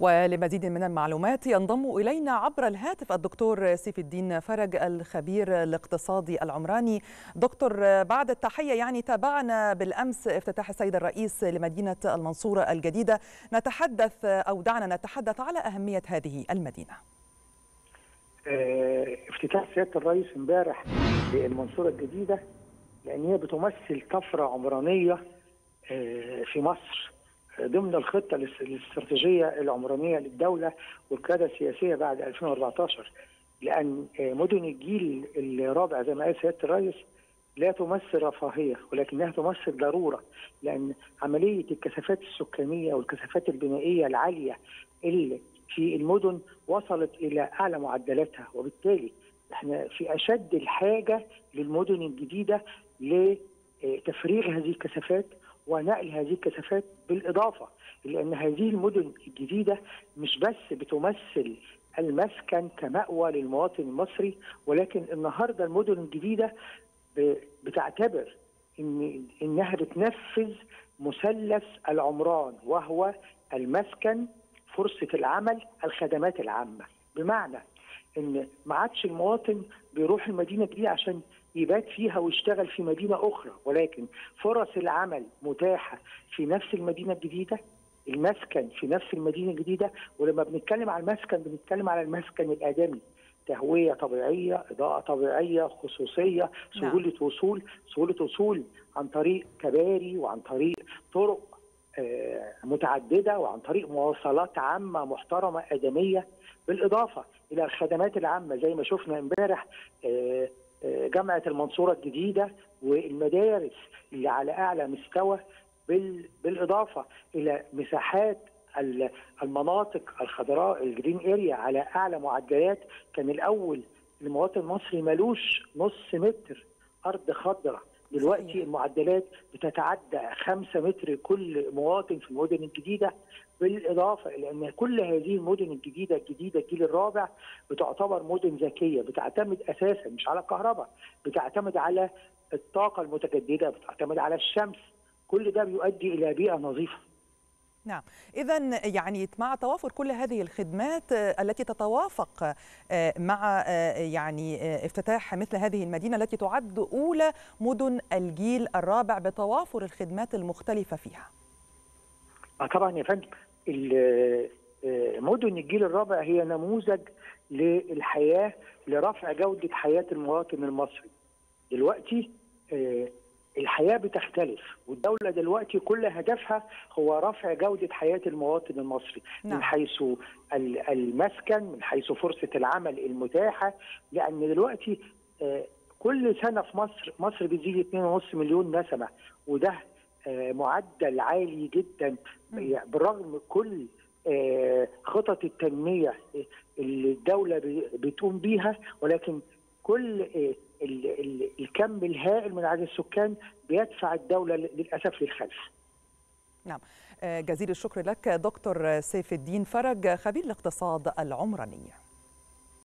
ولمزيد من المعلومات ينضم إلينا عبر الهاتف الدكتور سيف الدين فرج الخبير الاقتصادي العمراني دكتور بعد التحية يعني تابعنا بالأمس افتتاح السيد الرئيس لمدينة المنصورة الجديدة نتحدث أو دعنا نتحدث على أهمية هذه المدينة افتتاح سيادة الرئيس امبارح للمنصورة الجديدة لأن هي بتمثل طفرة عمرانية في مصر ضمن الخطة الاستراتيجية العمرانية للدولة والقيادة السياسية بعد 2014 لأن مدن الجيل الرابع زي ما قال سيادة الرئيس لا تمثل رفاهية ولكنها تمثل ضرورة لأن عملية الكثافات السكانية والكثافات البنائية العالية اللي في المدن وصلت إلى أعلى معدلاتها وبالتالي احنا في أشد الحاجة للمدن الجديدة لتفريغ هذه الكثافات ونقل هذه الكثافات بالإضافة لأن هذه المدن الجديدة مش بس بتمثل المسكن كمأوى للمواطن المصري ولكن النهاردة المدن الجديدة بتعتبر إن إنها بتنفذ مثلث العمران وهو المسكن فرصة العمل الخدمات العامة بمعنى ان ما عادش المواطن بيروح المدينه دي عشان يبات فيها ويشتغل في مدينه اخرى ولكن فرص العمل متاحه في نفس المدينه الجديده المسكن في نفس المدينه الجديده ولما بنتكلم على المسكن بنتكلم على المسكن الادمي تهويه طبيعيه اضاءه طبيعيه خصوصيه سهوله نعم. وصول سهوله وصول عن طريق كباري وعن طريق طرق متعدده وعن طريق مواصلات عامه محترمه ادميه بالاضافه الى الخدمات العامه زي ما شفنا امبارح جامعه المنصوره الجديده والمدارس اللي على اعلى مستوى بالاضافه الى مساحات المناطق الخضراء الجرين اريا على اعلى معدلات كان الاول المواطن المصري ملوش نص متر ارض خضراء دلوقتي المعدلات بتتعدى 5 متر كل مواطن في المدن الجديده بالاضافه الى ان كل هذه المدن الجديده الجديده الجيل الرابع بتعتبر مدن ذكيه بتعتمد اساسا مش على الكهرباء بتعتمد على الطاقه المتجدده بتعتمد على الشمس كل ده بيؤدي الى بيئه نظيفه نعم إذا يعني مع توافر كل هذه الخدمات التي تتوافق مع يعني افتتاح مثل هذه المدينة التي تعد أولى مدن الجيل الرابع بتوافر الخدمات المختلفة فيها آه طبعا يا فندم مدن الجيل الرابع هي نموذج للحياة لرفع جودة حياة المواطن المصري دلوقتي الحياه بتختلف والدوله دلوقتي كل هدفها هو رفع جوده حياه المواطن المصري نعم. من حيث المسكن من حيث فرصه العمل المتاحه لان دلوقتي كل سنه في مصر مصر بتزيد 2.5 مليون نسمه وده معدل عالي جدا بالرغم كل خطط التنميه اللي الدوله بتقوم بيها ولكن كل الكم الهائل من عدد السكان بيدفع الدولة للأسف للخلف نعم جزيل الشكر لك دكتور سيف الدين فرج خبير الاقتصاد العمراني